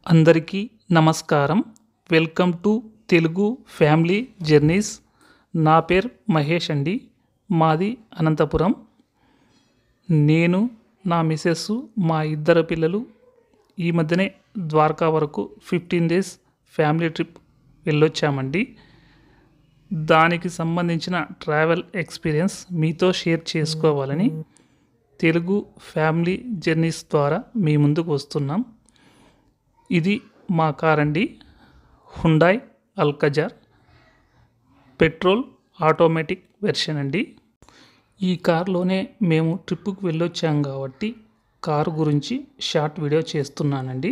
అందరికీ నమస్కారం welcome to Telugu family journeys నా పేరు మహేష్ అండి మాది అనంతపురం నేను నా మిసెస్ మా ఇద్దరు పిల్లలు ఈ మధ్యనే ద్వారకా వరకు ఫిఫ్టీన్ డేస్ ఫ్యామిలీ ట్రిప్ వెళ్ళొచ్చామండి దానికి సంబంధించిన ట్రావెల్ ఎక్స్పీరియన్స్ మీతో షేర్ చేసుకోవాలని తెలుగు ఫ్యామిలీ జర్నీస్ ద్వారా మీ ముందుకు వస్తున్నాం ఇది మా కార్ అండి Hyundai Alcazar petrol automatic version అండి ఈ కార్లోనే మేము ట్రిప్పుకు వెళ్ళొచ్చాం కాబట్టి కారు గురించి షార్ట్ వీడియో చేస్తున్నానండి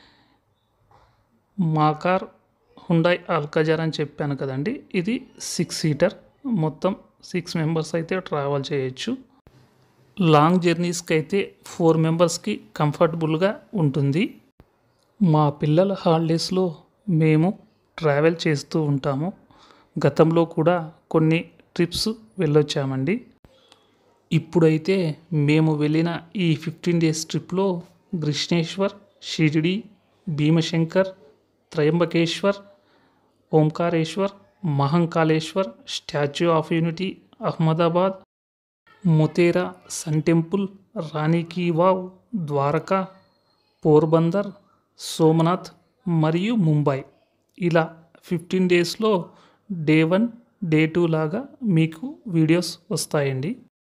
మా కార్ హుండాయ్ అల్కజార్ అని చెప్పాను కదండి ఇది సిక్స్ సీటర్ మొత్తం సిక్స్ మెంబర్స్ అయితే ట్రావెల్ చేయొచ్చు లాంగ్ జర్నీస్కి అయితే ఫోర్ మెంబర్స్కి కంఫర్టబుల్గా ఉంటుంది మా పిల్లల హాలిడేస్లో మేము ట్రావెల్ చేస్తూ ఉంటాము గతంలో కూడా కొన్ని ట్రిప్స్ వెళ్ళొచ్చామండి ఇప్పుడైతే మేము వెళ్ళిన ఈ ఫిఫ్టీన్ డేస్ ట్రిప్లో Krishneshwar Shirdi Bhimashankar Trimbakeshwar Omkareshwar Mahakaleshwar statue of unity Ahmedabad Motera sun temple Rani ki Vav Dwaraka Porbandar Somnath మరియు ముంబై ఇలా ఫిఫ్టీన్ డేస్లో డే వన్ డే టూ లాగా మీకు వీడియోస్ వస్తాయండి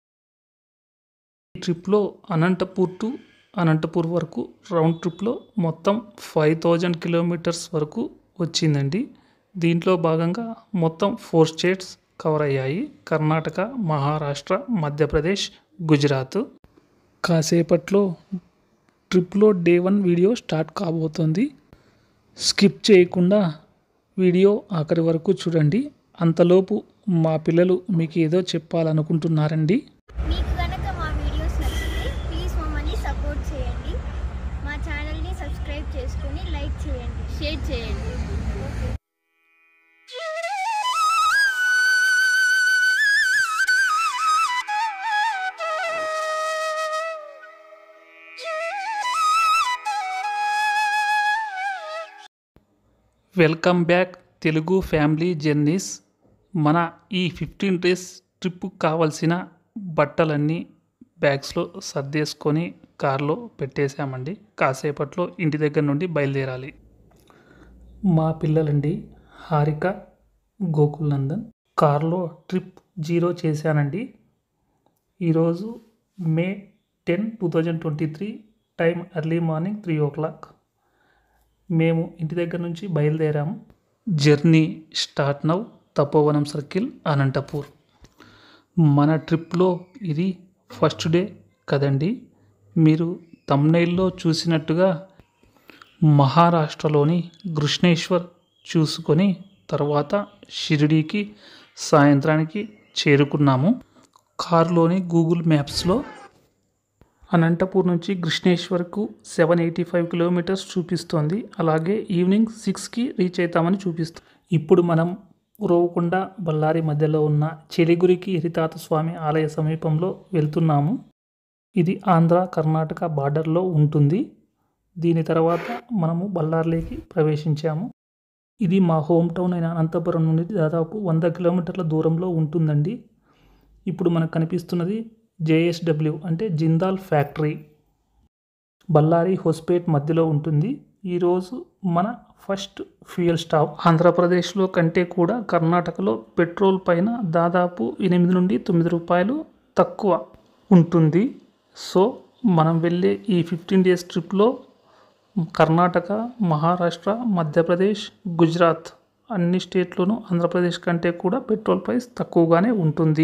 ఈ ట్రిప్లో అనంతపూర్ టు అనంతపూర్ వరకు రౌండ్ ట్రిప్లో మొత్తం ఫైవ్ థౌజండ్ కిలోమీటర్స్ వరకు వచ్చిందండి దీంట్లో భాగంగా మొత్తం ఫోర్ స్టేట్స్ కవర్ అయ్యాయి కర్ణాటక మహారాష్ట్ర మధ్యప్రదేశ్ గుజరాత్ కాసేపట్లో ట్రిప్లో డే వన్ వీడియో స్టార్ట్ కాబోతోంది స్కిప్ చేయకుండా వీడియో ఆఖరి వరకు చూడండి అంతలోపు మా పిల్లలు మీకు ఏదో చెప్పాలనుకుంటున్నారండి మీకు కనుక మా వీడియోస్ నచ్చితే ప్లీజ్ మమ్మల్ని సపోర్ట్ చేయండి మా ఛానల్ని సబ్స్క్రైబ్ చేసుకొని లైక్ చేయండి షేర్ చేయండి welcome back Telugu family journeys మన ఈ ఫిఫ్టీన్ డేస్ ట్రిప్కు కావలసిన బట్టలన్నీ బ్యాగ్స్లో సర్దేసుకొని కార్లో పెట్టేశామండి కాసేపట్లో ఇంటి దగ్గర నుండి బయలుదేరాలి మా పిల్లలండి హారిక గోకుల్ నందన్ కార్లో ట్రిప్ జీరో చేశానండి ఈరోజు May ten two thousand twenty three time early morning three o'clock మేము ఇంటి దగ్గర నుంచి బయలుదేరాము journey start now Tapovanam circle Anantapur మన ట్రిప్లో ఇది ఫస్ట్ డే కదండి మీరు తమ్నైల్లో చూసినట్టుగా మహారాష్ట్రలోని కృష్ణేశ్వర్ చూసుకొని తర్వాత షిరిడీకి సాయంత్రానికి చేరుకున్నాము కారులోని గూగుల్ మ్యాప్స్లో అనంతపూర్ నుంచి కృష్ణేశ్వర్కు సెవెన్ ఎయిటీ ఫైవ్ కిలోమీటర్స్ చూపిస్తోంది అలాగే ఈవినింగ్ సిక్స్కి రీచ్ అవుతామని చూపిస్తుంది ఇప్పుడు మనం ఉరవకొండ బళ్ళారి మధ్యలో ఉన్న చెలిగురికి హరితాత స్వామి ఆలయ సమీపంలో వెళ్తున్నాము ఇది ఆంధ్ర కర్ణాటక బార్డర్లో ఉంటుంది దీని తర్వాత మనము బళ్ళార్లోకి ప్రవేశించాము ఇది మా హోమ్ టౌన్ అయిన అనంతపురం నుండి దాదాపు వంద కిలోమీటర్ల దూరంలో ఉంటుందండి ఇప్పుడు మనకు కనిపిస్తున్నది జేఎస్డబ్ల్యూ అంటే జిందాల్ ఫ్యాక్టరీ బళ్ళారి హోస్పేట్ మధ్యలో ఉంటుంది ఈరోజు మన ఫస్ట్ ఫ్యూయల్ స్టాప్ ఆంధ్రప్రదేశ్లో కంటే కూడా కర్ణాటకలో పెట్రోల్ పైన దాదాపు ఎనిమిది నుండి తొమ్మిది రూపాయలు తక్కువ ఉంటుంది సో మనం వెళ్ళే ఈ ఫిఫ్టీన్ డేస్ ట్రిప్లో కర్ణాటక మహారాష్ట్ర మధ్యప్రదేశ్ గుజరాత్ అన్ని స్టేట్లోనూ ఆంధ్రప్రదేశ్ కంటే కూడా పెట్రోల్ ప్రైస్ తక్కువగానే ఉంటుంది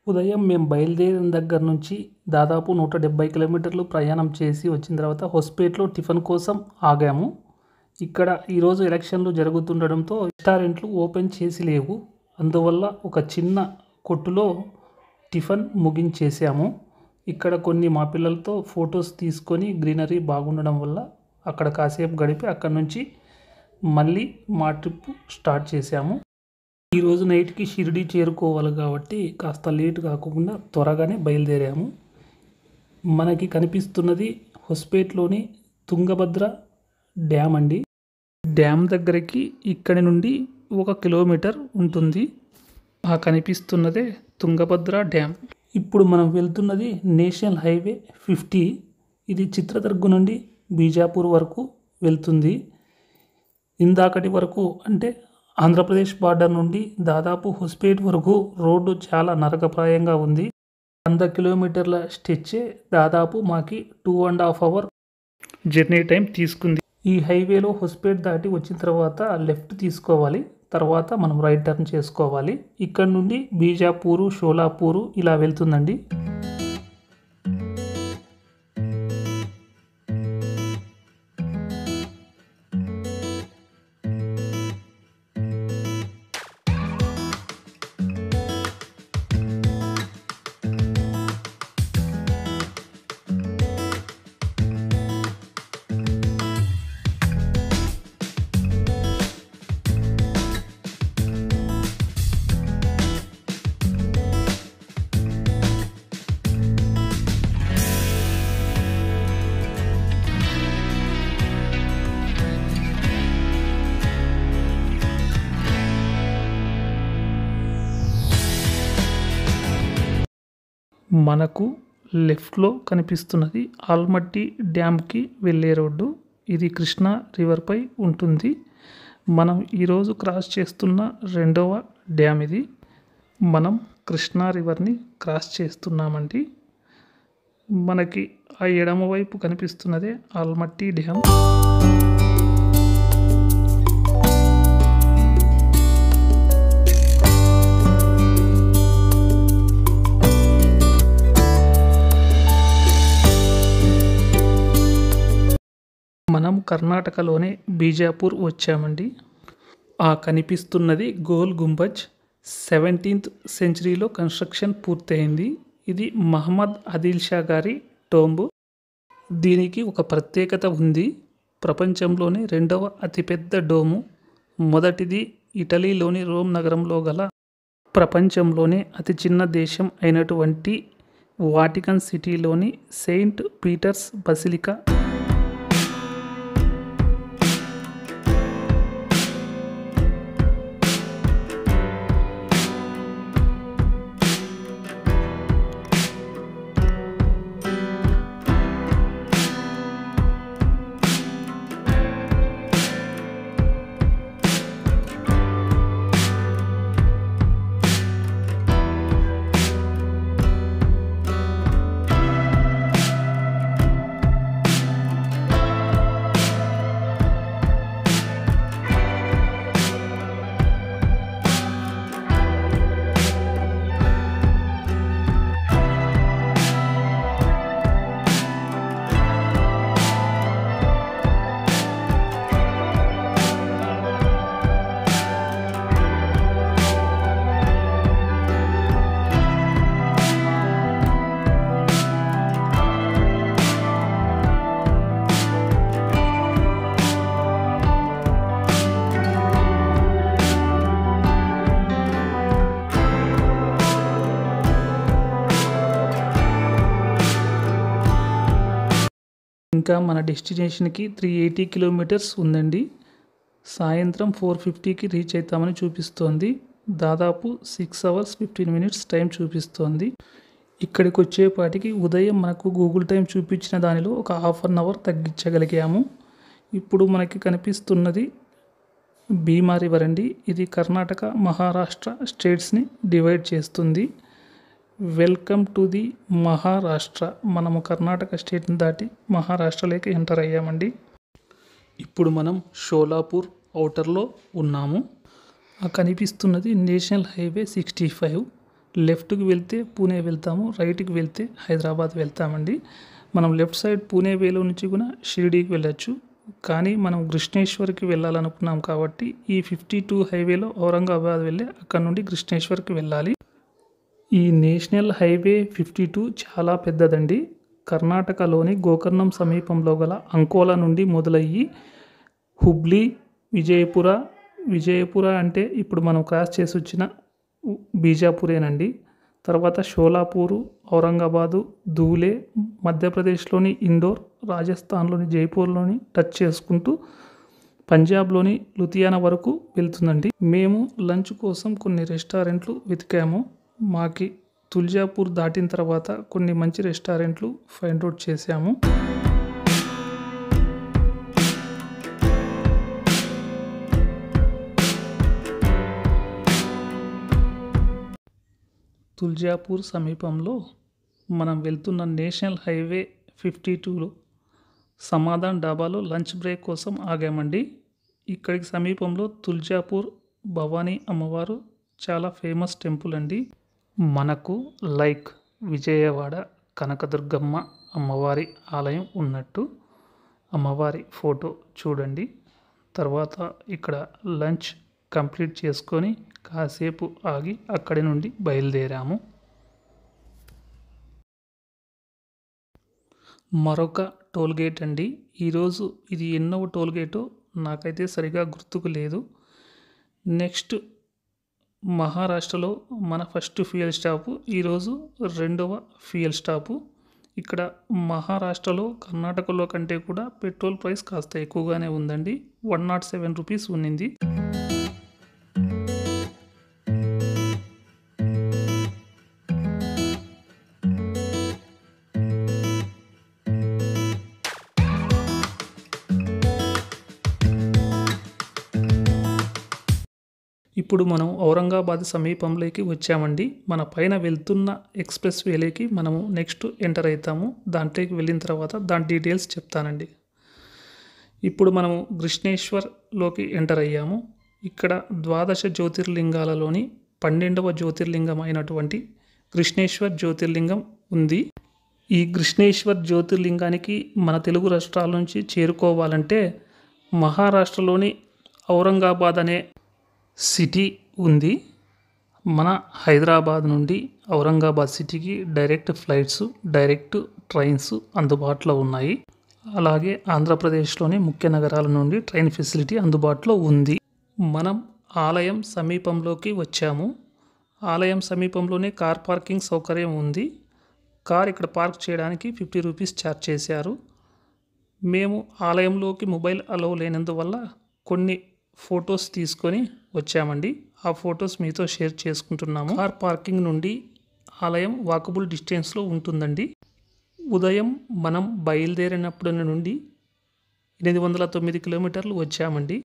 ఉదయం మేము బయలుదేరిన దగ్గర నుంచి దాదాపు నూట డెబ్బై కిలోమీటర్లు ప్రయాణం చేసి వచ్చిన తర్వాత హొస్పేట్లో టిఫిన్ కోసం ఆగాము ఇక్కడ ఈరోజు ఎలక్షన్లు జరుగుతుండడంతో రెస్టారెంట్లు ఓపెన్ చేసి లేవు అందువల్ల ఒక చిన్న కొట్టులో టిఫిన్ ముగించేసాము ఇక్కడ కొన్ని మా పిల్లలతో ఫొటోస్ తీసుకొని గ్రీనరీ బాగుండడం వల్ల అక్కడ కాసేపు గడిపి అక్కడ నుంచి మళ్ళీ మా ట్రిప్ స్టార్ట్ చేసాము ఈరోజు నైట్కి షిరిడి చేరుకోవాలి కాబట్టి కాస్త లేట్ కాకుండా త్వరగానే బయలుదేరాము మనకి కనిపిస్తున్నది హొస్పేట్లోని తుంగభద్ర డ్యామ్ అండి డ్యామ్ దగ్గరికి ఇక్కడి నుండి ఒక కిలోమీటర్ ఉంటుంది ఆ కనిపిస్తున్నదే తుంగభద్ర డ్యామ్ ఇప్పుడు మనం వెళ్తున్నది నేషనల్ హైవే ఫిఫ్టీ ఇది చిత్రదుర్గ నుండి బీజాపూర్ వరకు వెళ్తుంది ఇందాకటి వరకు అంటే ఆంధ్రప్రదేశ్ బార్డర్ నుండి దాదాపు హుస్పేట్ వరకు రోడ్డు చాలా నరకప్రాయంగా ఉంది వంద కిలోమీటర్ల స్టెచ్చే దాదాపు మాకి two and half hour journey time తీసుకుంది ఈ హైవేలో హుస్పేట్ దాటి వచ్చిన తర్వాత లెఫ్ట్ తీసుకోవాలి తర్వాత మనం రైట్ టర్న్ చేసుకోవాలి ఇక్కడ నుండి బీజాపూరు షోలాపూరు ఇలా వెళ్తుందండి మనకు లెఫ్ట్లో కనిపిస్తున్నది ఆల్మట్టి డ్యామ్కి వెళ్ళే రోడ్డు ఇది కృష్ణా రివర్పై ఉంటుంది మనం ఈరోజు క్రాస్ చేస్తున్న రెండవ డ్యామ్ ఇది మనం కృష్ణా రివర్ని క్రాస్ చేస్తున్నామండి మనకి ఆ ఎడమ వైపు కనిపిస్తున్నదే ఆల్మట్టి డ్యామ్ మనం కర్ణాటకలోనే బీజాపూర్ వచ్చామండి ఆ కనిపిస్తున్నది గోల్ గుంబజ్ సెవెంటీన్త్ సెంచరీలో కన్స్ట్రక్షన్ పూర్తయింది ఇది మహమ్మద్ ఆదిల్ షా గారి టోంబు దీనికి ఒక ప్రత్యేకత ఉంది ప్రపంచంలోనే రెండవ అతిపెద్ద డోము మొదటిది ఇటలీలోని రోమ్ నగరంలో గల ప్రపంచంలోనే అతి చిన్న దేశం అయినటువంటి వాటికన్ సిటీలోని సెయింట్ పీటర్స్ బసిలికా ఇంకా మన డెస్టినేషన్కి త్రీ ఎయిటీ కిలోమీటర్స్ ఉందండి సాయంత్రం ఫోర్ ఫిఫ్టీకి రీచ్ అవుతామని చూపిస్తోంది దాదాపు six hours fifteen minutes time చూపిస్తోంది ఇక్కడికి వచ్చేపాటికి ఉదయం మనకు గూగుల్ టైం చూపించిన దానిలో ఒక హాఫ్ అన్ అవర్ తగ్గించగలిగాము ఇప్పుడు మనకి కనిపిస్తున్నది భీమా రివర్ అండి ఇది కర్ణాటక మహారాష్ట్ర స్టేట్స్ని డివైడ్ చేస్తుంది వెల్కమ్ టు ది మహారాష్ట్ర మనము కర్ణాటక స్టేట్ని దాటి మహారాష్ట్రలోకి ఎంటర్ అయ్యామండి ఇప్పుడు మనం షోలాపూర్ ఔటర్లో ఉన్నాము ఆ కనిపిస్తున్నది నేషనల్ హైవే సిక్స్టీ ఫైవ్ లెఫ్ట్కి వెళ్తే పూణే వెళ్తాము రైట్కి వెళ్తే హైదరాబాద్ వెళ్తామండి మనం లెఫ్ట్ సైడ్ పూణే వేలో నుంచి కూడా షిరిడీకి వెళ్ళొచ్చు కానీ మనం కృష్ణేశ్వర్కి వెళ్ళాలనుకున్నాం కాబట్టి ఈ ఫిఫ్టీ టూ హైవేలో ఔరంగాబాద్ వెళ్ళి అక్కడ నుండి కృష్ణేశ్వర్కి వెళ్ళాలి ఈ నేషనల్ హైవే ఫిఫ్టీ టూ చాలా పెద్దదండి కర్ణాటకలోని గోకర్ణం సమీపంలో గల అంకోలా నుండి మొదలయ్యి హుబ్లీ విజయపుర విజయపుర అంటే ఇప్పుడు మనం క్రాస్ చేసి వచ్చిన ఉ- బీజాపురేనండి తర్వాత షోలాపూరు ఔరంగాబాదు ధూలే మధ్యప్రదేశ్లోని ఇండోర్ రాజస్థాన్లోని జైపూర్లోని టచ్ చేసుకుంటూ పంజాబ్లోని లుధియానా వరకు వెళ్తుందండి మేము లంచ్ కోసం కొన్ని రెస్టారెంట్లు వెతికాము మాకి తుల్జాపూర్ దాటిన తర్వాత కొన్ని మంచి రెస్టారెంట్లు ఫైండ్ అవుట్ చేశాము తుల్జాపూర్ సమీపంలో మనం వెళ్తున్న నేషనల్ హైవే ఫిఫ్టీ టూలో సమాధాన్ డాబాలో లంచ్ బ్రేక్ కోసం ఆగామండి ఇక్కడికి సమీపంలో తుల్జాపూర్ భవానీ అమ్మవారు చాలా ఫేమస్ టెంపుల్ అండి మనకు లైక్ విజయవాడ కనకదుర్గమ్మ అమ్మవారి ఆలయం ఉన్నట్టు అమ్మవారి ఫోటో చూడండి తర్వాత ఇక్కడ లంచ్ కంప్లీట్ చేసుకొని కాసేపు ఆగి అక్కడి నుండి బయలుదేరాము మరొక టోల్ గేట్ అండి ఈరోజు ఇది ఎన్నవ టోల్ గేటో నాకైతే సరిగా గుర్తుకు లేదు నెక్స్ట్ మహారాష్ట్రలో మన ఫస్ట్ ఫ్యూయల్ స్టాపు ఈరోజు రెండవ ఫ్యూయల్ స్టాపు ఇక్కడ మహారాష్ట్రలో కర్ణాటకలో కంటే కూడా పెట్రోల్ ప్రైస్ కాస్త ఎక్కువగానే ఉందండి వన్ నాట్ సెవెన్ రూపీస్ ఉన్నింది ఇప్పుడు మనం ఔరంగాబాద్ సమీపంలోకి వచ్చామండి మన పైన వెళ్తున్న ఎక్స్ప్రెస్ వేలోకి మనము నెక్స్ట్ ఎంటర్ అవుతాము దాంట్లోకి వెళ్ళిన తర్వాత దాని డీటెయిల్స్ చెప్తానండి ఇప్పుడు మనము కృష్ణేశ్వర్లోకి ఎంటర్ అయ్యాము ఇక్కడ ద్వాదశ జ్యోతిర్లింగాలలోని పన్నెండవ జ్యోతిర్లింగం అయినటువంటి కృష్ణేశ్వర్ జ్యోతిర్లింగం ఉంది ఈ కృష్ణేశ్వర్ జ్యోతిర్లింగానికి మన తెలుగు రాష్ట్రాల నుంచి చేరుకోవాలంటే మహారాష్ట్రలోని ఔరంగాబాద్ అనే సిటీ ఉంది మన హైదరాబాద్ నుండి ఔరంగాబాద్ సిటీకి డైరెక్ట్ ఫ్లైట్స్ డైరెక్ట్ ట్రైన్స్ అందుబాటులో ఉన్నాయి అలాగే ఆంధ్రప్రదేశ్లోని ముఖ్య నగరాల నుండి ట్రైన్ ఫెసిలిటీ అందుబాటులో ఉంది మనం ఆలయం సమీపంలోకి వచ్చాము ఆలయం సమీపంలోనే కార్ పార్కింగ్ సౌకర్యం ఉంది కార్ ఇక్కడ పార్క్ చేయడానికి ఫిఫ్టీ రూపీస్ ఛార్జ్ చేశారు మేము ఆలయంలోకి మొబైల్ అలౌ లేనందువల్ల కొన్ని ఫొటోస్ తీసుకొని వచ్చామండి ఆ ఫొటోస్ మీతో షేర్ చేసుకుంటున్నాము కార్ పార్కింగ్ నుండి ఆలయం వాకబుల్ డిస్టెన్స్లో ఉంటుందండి ఉదయం మనం బయలుదేరినప్పటి నుండి ఎనిమిది వందల తొమ్మిది కిలోమీటర్లు వచ్చామండి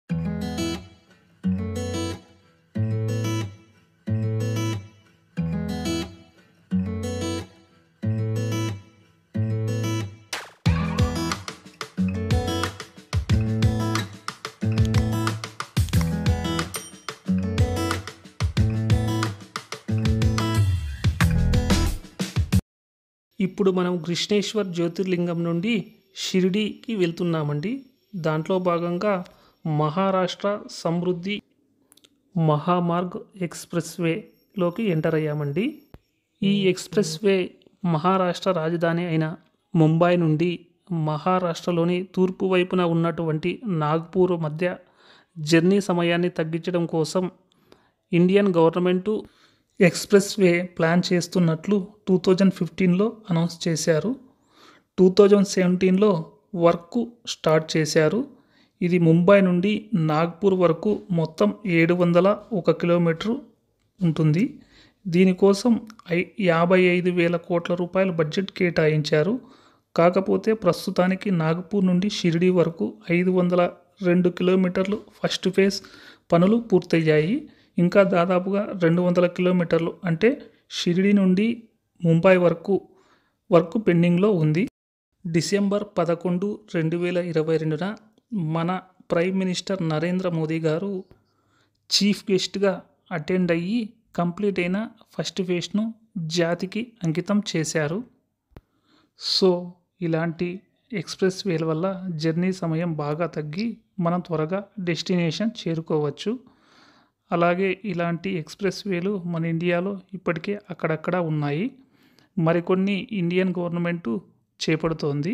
ఇప్పుడు మనం కృష్ణేశ్వర్ జ్యోతిర్లింగం నుండి షిరిడీకి వెళ్తున్నామండి దాంట్లో భాగంగా మహారాష్ట్ర సమృద్ధి మహామార్గ్ ఎక్స్ప్రెస్ వేలోకి ఎంటర్ అయ్యామండి ఈ ఎక్స్ప్రెస్ వే మహారాష్ట్ర రాజధాని అయిన ముంబై నుండి మహారాష్ట్రలోని తూర్పు వైపున ఉన్నటువంటి నాగ్పూర్ మధ్య జర్నీ సమయాన్ని తగ్గించడం కోసం Indian government expressway plan చేస్తున్నట్లు టూ థౌజండ్ ఫిఫ్టీన్లో అనౌన్స్ చేశారు టూ థౌజండ్ సెవెంటీన్లో వర్క్ స్టార్ట్ చేశారు ఇది ముంబై నుండి నాగ్పూర్ వరకు మొత్తం ఏడు వందల ఒక కిలోమీటరు ఉంటుంది దీనికోసం ఐ యాభై ఐదు వేల కోట్ల రూపాయల బడ్జెట్ కేటాయించారు కాకపోతే ప్రస్తుతానికి నాగపూర్ నుండి షిరిడి వరకు ఐదు వందల రెండు కిలోమీటర్లు ఫస్ట్ ఫేజ్ పనులు పూర్తయ్యాయి ఇంకా దాదాపుగా రెండు వందల కిలోమీటర్లు అంటే షిరిడి నుండి ముంబై వరకు వర్క్ పెండింగ్లో ఉంది డిసెంబర్ పదకొండు రెండు వేల ఇరవై రెండున మన ప్రైమ్ మినిస్టర్ నరేంద్ర మోదీ గారు చీఫ్ గెస్ట్గా అటెండ్ అయ్యి కంప్లీట్ అయిన ఫస్ట్ ఫేజ్ను జాతికి అంకితం చేశారు సో ఇలాంటి ఎక్స్ప్రెస్ వేల వల్ల జర్నీ సమయం బాగా తగ్గి మనం త్వరగా డెస్టినేషన్ చేరుకోవచ్చు అలాగే ఇలాంటి ఎక్స్ప్రెస్ వేలు మన ఇండియాలో ఇప్పటికే అక్కడక్కడ ఉన్నాయి మరికొన్ని ఇండియన్ గవర్నమెంటు చేపడుతోంది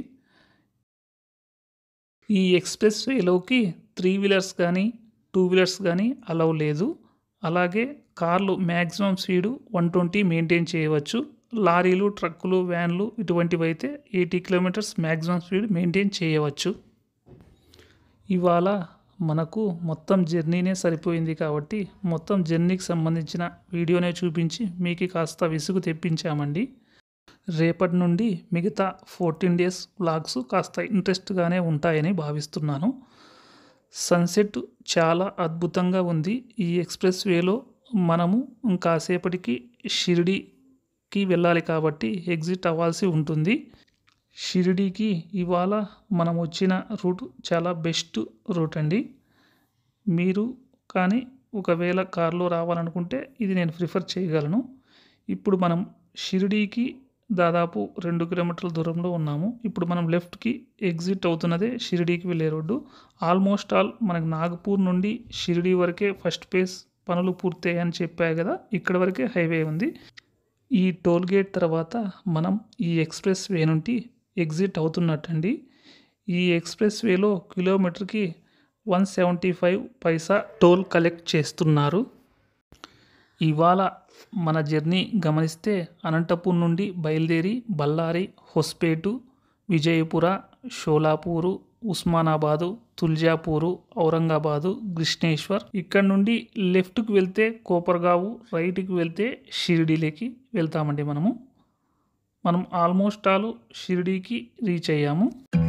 ఈ ఎక్స్ప్రెస్ వేలోకి త్రీ వీలర్స్ కానీ టూ వీలర్స్ కానీ అలవ్ లేదు అలాగే కార్లు maximum speed one twenty maintain చేయవచ్చు లారీలు ట్రక్కులు వ్యాన్లు ఇటువంటివి అయితే eighty kilometres maximum speed maintain చేయవచ్చు ఇవాళ మనకు మొత్తం జర్నీనే సరిపోయింది కాబట్టి మొత్తం జర్నీకి సంబంధించిన వీడియోనే చూపించి మీకు కాస్త విసుగు తెప్పించామండి రేపటి నుండి మిగతా ఫోర్టీన్ డేస్ వ్లాగ్స్ కాస్త ఇంట్రెస్ట్గానే ఉంటాయని భావిస్తున్నాను సన్సెట్ చాలా అద్భుతంగా ఉంది ఈ ఎక్స్ప్రెస్ వేలో మనము ఇంకాసేపటికి షిరిడీకి వెళ్ళాలి కాబట్టి ఎగ్జిట్ అవ్వాల్సి ఉంటుంది షిరిడీకి ఇవాళ మనం వచ్చిన రూట్ చాలా బెస్ట్ రూట్ అండి మీరు కానీ ఒకవేళ కార్లో రావాలనుకుంటే ఇది నేను ప్రిఫర్ చేయగలను ఇప్పుడు మనం షిరిడీకి దాదాపు రెండు కిలోమీటర్ల దూరంలో ఉన్నాము ఇప్పుడు మనం లెఫ్ట్కి ఎగ్జిట్ అవుతున్నదే షిరిడీకి వెళ్ళే రోడ్డు ఆల్మోస్ట్ ఆల్ మనకు నాగపూర్ నుండి షిరిడీ వరకే ఫస్ట్ ఫేజ్ పనులు పూర్తయ్యాయని చెప్పాయి కదా ఇక్కడ వరకే హైవే ఉంది ఈ టోల్ గేట్ తర్వాత మనం ఈ ఎక్స్ప్రెస్ వే నుండి ఎగ్జిట్ అవుతున్నట్టండి ఈ ఎక్స్ప్రెస్ వేలో కిలోమీటర్కి one seventy five paisa toll collect చేస్తున్నారు ఇవాళ మన జర్నీ గమనిస్తే అనంతపూర్ నుండి బయలుదేరి బళ్ళారి హొస్పేటు విజయపుర షోలాపూరు ఉస్మానాబాదు తుల్జాపూరు ఔరంగాబాదు కృష్ణేశ్వర్ ఇక్కడ నుండి లెఫ్ట్కి వెళ్తే కోపర్గావు రైట్కి వెళ్తే షిరిడీలోకి వెళ్తామండి మనము మనం ఆల్మోస్ట్ ఆల్ షిరిడీకి రీచ్ అయ్యాము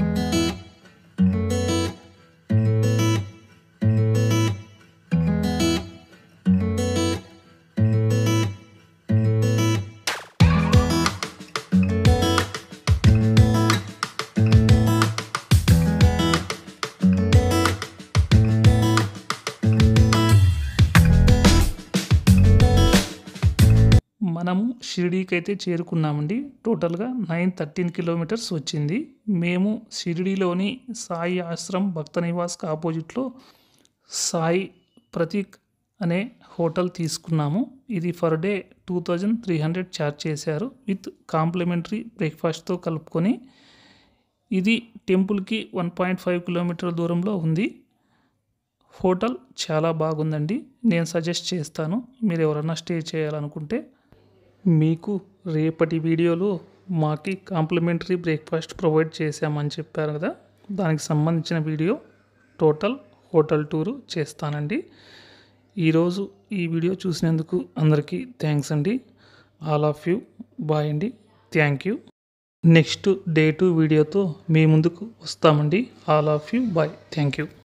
మనము షిరిడీకి అయితే చేరుకున్నామండి టోటల్గా నైన్ థర్టీన్ కిలోమీటర్స్ వచ్చింది మేము షిరిడీలోని సాయి ఆశ్రమ్ భక్త నివాస్కి ఆపోజిట్లో సాయి ప్రతీక్ అనే హోటల్ తీసుకున్నాము ఇది for day two thousand three hundred charge చేశారు విత్ కాంప్లిమెంటరీ బ్రేక్ఫాస్ట్తో కలుపుకొని ఇది టెంపుల్కి వన్ పాయింట్ ఫైవ్ కిలోమీటర్ల దూరంలో ఉంది హోటల్ చాలా బాగుందండి నేను సజెస్ట్ చేస్తాను మీరు ఎవరన్నా స్టే చేయాలనుకుంటే మీకు రేపటి వీడియోలో మాకి కాంప్లిమెంటరీ బ్రేక్ఫాస్ట్ ప్రొవైడ్ చేశామని చెప్పారు కదా దానికి సంబంధించిన వీడియో టోటల్ హోటల్ టూరు చేస్తానండి ఈరోజు ఈ వీడియో చూసినందుకు అందరికీ థ్యాంక్స్ అండి ఆల్ ఆఫ్ యూ బాయ్ అండి thank you next day to వీడియోతో మీ ముందుకు వస్తామండి all of you bye thank you